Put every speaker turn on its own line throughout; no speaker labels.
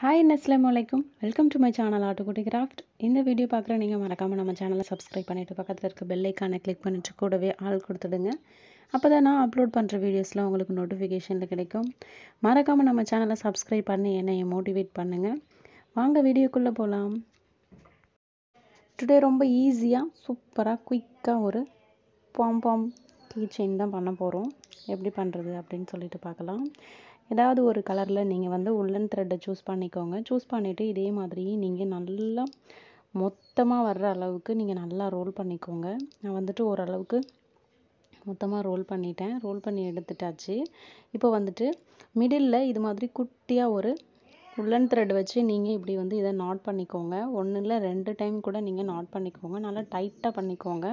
hi அஸ்லாம் வலைக்கும் welcome to my channel ஆட்டுக்குட்டி கிராஃப்ட் இந்த வீடியோ பார்க்குற நீங்கள் மறக்காமல் நம்ம சேனலை சப்ஸ்கிரைப் பண்ணிவிட்டு பக்கத்தில் இருக்க பெல் ஐக்கானை கிளிக் பண்ணிட்டு கூடவே ஆள் கொடுத்துடுங்க அப்போ தான் நான் அப்லோட் பண்ணுற வீடியோஸ்லாம் உங்களுக்கு நோட்டிஃபிகேஷனில் கிடைக்கும் மறக்காமல் நம்ம சேனலை சப்ஸ்கிரைப் பண்ணி என்னைய மோட்டிவேட் பண்ணுங்கள் வாங்க வீடியோக்குள்ளே போகலாம் டுடே ரொம்ப ஈஸியாக சூப்பராக குயிக்காக ஒரு பாம் பாம் கீ செயின் தான் பண்ண போகிறோம் எப்படி பண்ணுறது அப்படின்னு சொல்லிட்டு பார்க்கலாம் ஏதாவது ஒரு கலரில் நீங்கள் வந்து உள்ளன் த்ரெட்டை சூஸ் பண்ணிக்கோங்க சூஸ் பண்ணிவிட்டு இதே மாதிரி நீங்கள் நல்லா மொத்தமாக வர்ற அளவுக்கு நீங்கள் நல்லா ரோல் பண்ணிக்கோங்க நான் வந்துட்டு ஓரளவுக்கு மொத்தமாக ரோல் பண்ணிட்டேன் ரோல் பண்ணி எடுத்துட்டாச்சு இப்போ வந்துட்டு மிடில் இது மாதிரி குட்டியாக ஒரு உள்ளன் த்ரெட் வச்சு நீங்கள் இப்படி வந்து இதை நாட் பண்ணிக்கோங்க ஒன்று இல்லை ரெண்டு டைம் கூட நீங்கள் நாட் பண்ணிக்கோங்க நல்லா டைட்டாக பண்ணிக்கோங்க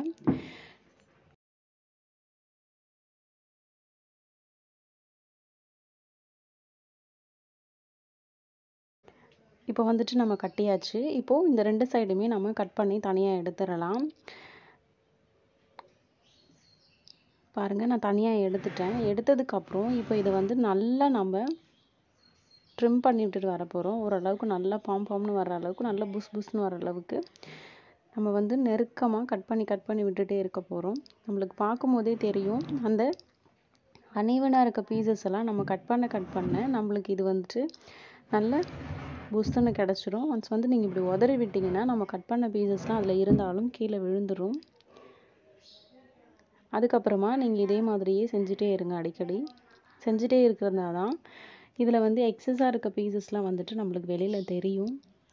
இப்போ வந்துட்டு நம்ம கட்டியாச்சு இப்போது இந்த ரெண்டு சைடுமே நம்ம கட் பண்ணி தனியாக எடுத்துடலாம் பாருங்கள் நான் தனியாக எடுத்துட்டேன் எடுத்ததுக்கப்புறம் இப்போ இதை வந்து நல்லா நம்ம ட்ரிம் பண்ணி விட்டுட்டு வர போகிறோம் ஓரளவுக்கு நல்லா பாம் பாம்னு வர அளவுக்கு நல்லா புஸ் புஸ்னு வர அளவுக்கு நம்ம வந்து நெருக்கமாக கட் பண்ணி கட் பண்ணி விட்டுட்டே இருக்க போகிறோம் நம்மளுக்கு பார்க்கும் போதே தெரியும் அந்த அனைவனாக இருக்க பீசஸ் எல்லாம் நம்ம கட் பண்ண கட் பண்ண நம்மளுக்கு இது வந்துட்டு நல்ல புஸ்துன்னு கிடச்சிரும் ஒன்ஸ் வந்து நீங்கள் இப்படி உதறி விட்டிங்கன்னா நம்ம கட் பண்ண பீசஸ்லாம் அதில் இருந்தாலும் கீழே விழுந்துடும் அதுக்கப்புறமா நீங்கள் இதே மாதிரியே செஞ்சுட்டே இருங்க அடிக்கடி செஞ்சுட்டே இருக்கிறதா தான் இதில் வந்து எக்ஸஸாக இருக்க பீசஸ்லாம் வந்துட்டு நம்மளுக்கு வெளியில் தெரியும்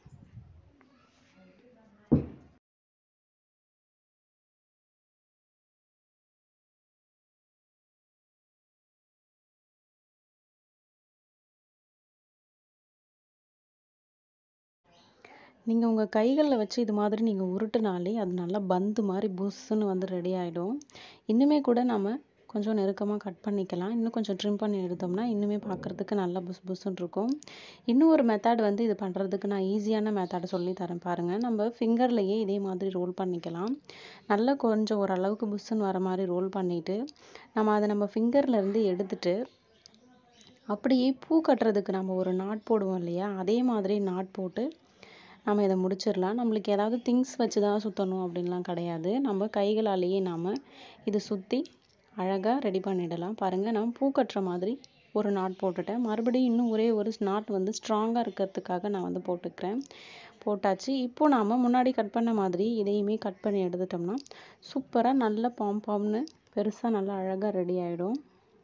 நீங்கள் உங்கள் கைகளில் வச்சு இது மாதிரி நீங்கள் உருட்டுனாலே அது நல்லா பந்து மாதிரி புஷ்ஷுன்னு வந்து ரெடி ஆகிடும் இன்னுமே கூட நம்ம கொஞ்சம் நெருக்கமாக கட் பண்ணிக்கலாம் இன்னும் கொஞ்சம் ட்ரிம் பண்ணி எடுத்தோம்னா இன்னுமே பார்க்குறதுக்கு நல்லா புஸ் புஸ்ஸுன்னு இருக்கும் இன்னும் ஒரு மெத்தட் வந்து இது பண்ணுறதுக்கு நான் ஈஸியான மெத்தட் சொல்லி தரேன் பாருங்கள் நம்ம ஃபிங்கர்லேயே இதே மாதிரி ரோல் பண்ணிக்கலாம் நல்லா கொஞ்சம் ஓரளவுக்கு புஷ்ஷுன்னு வர மாதிரி ரோல் பண்ணிவிட்டு நம்ம அதை நம்ம ஃபிங்கர்லேருந்து எடுத்துட்டு அப்படியே பூ கட்டுறதுக்கு நம்ம ஒரு நாட் போடுவோம் இல்லையா அதே மாதிரி நாட் போட்டு நம்ம இதை முடிச்சிடலாம் நம்மளுக்கு ஏதாவது திங்ஸ் வச்சு தான் சுற்றணும் அப்படின்லாம் கிடையாது நம்ம கைகளாலேயே நாம் இதை சுற்றி அழகாக ரெடி பண்ணிடலாம் பாருங்கள் நான் பூ கட்டுற மாதிரி ஒரு நாட் போட்டுட்டேன் மறுபடியும் இன்னும் ஒரே ஒரு நாட் வந்து ஸ்ட்ராங்காக இருக்கிறதுக்காக நான் வந்து போட்டுக்கிறேன் போட்டாச்சு இப்போ நாம் முன்னாடி கட் பண்ண மாதிரி இதையுமே கட் பண்ணி எடுத்துட்டோம்னா சூப்பராக நல்ல பாம் பாம்னு பெருசாக நல்லா அழகாக ரெடி ஆகிடும்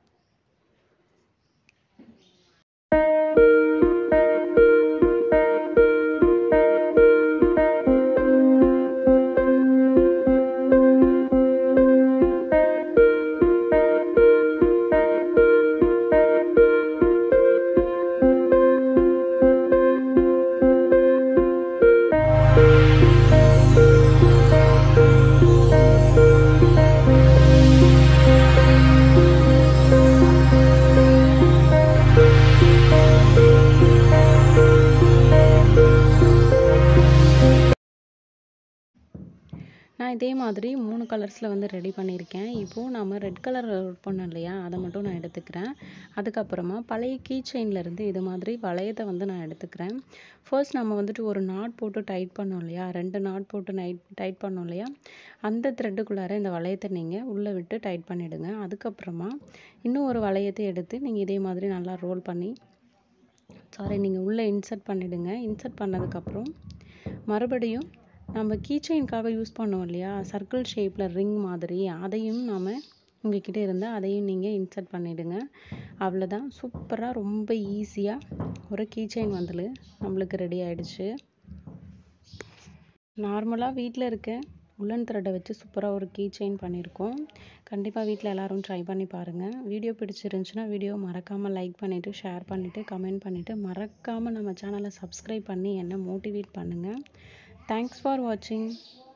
நான் இதே மாதிரி மூணு கலர்ஸில் வந்து ரெடி பண்ணியிருக்கேன் இப்போது நம்ம ரெட் கலர் பண்ணோம் இல்லையா அதை மட்டும் நான் எடுத்துக்கிறேன் அதுக்கப்புறமா பழைய கீ செயின்லேருந்து இது மாதிரி வளையத்தை வந்து நான் எடுத்துக்கிறேன் ஃபர்ஸ்ட் நம்ம வந்துட்டு ஒரு நாட் போட்டு டைட் பண்ணோம் இல்லையா ரெண்டு நாட் போட்டு நைட் டைட் பண்ணோம் இல்லையா அந்த த்ரெட்டுக்குள்ளார இந்த வளையத்தை நீங்கள் உள்ளே விட்டு டைட் பண்ணிவிடுங்க அதுக்கப்புறமா இன்னும் ஒரு வளையத்தை எடுத்து நீங்கள் இதே மாதிரி நல்லா ரோல் பண்ணி சாரி நீங்கள் உள்ளே இன்சர்ட் பண்ணிவிடுங்க இன்சர்ட் பண்ணதுக்கப்புறம் மறுபடியும் நம்ம கீச்செயின்காக யூஸ் பண்ணோம் இல்லையா சர்க்கிள் ஷேப்பில் ரிங் மாதிரி அதையும் நாம் உங்ககிட்ட இருந்தால் அதையும் நீங்கள் இன்சர்ட் பண்ணிவிடுங்க அவ்வளோதான் சூப்பராக ரொம்ப ஈஸியாக ஒரு கீச்செயின் வந்து நம்மளுக்கு ரெடி ஆகிடுச்சு நார்மலாக வீட்டில் இருக்க உள்ளன் த்ரெட்டை வச்சு சூப்பராக ஒரு கீ செயின் பண்ணியிருக்கோம் கண்டிப்பாக வீட்டில் எல்லோரும் ட்ரை பண்ணி பாருங்கள் வீடியோ பிடிச்சிருந்துச்சுன்னா வீடியோ மறக்காமல் லைக் பண்ணிவிட்டு ஷேர் பண்ணிவிட்டு கமெண்ட் பண்ணிவிட்டு மறக்காமல் நம்ம சேனலை சப்ஸ்கிரைப் பண்ணி என்னை மோட்டிவேட் பண்ணுங்கள் தேங்க்ஸ் ஃபார் வாட்சிங்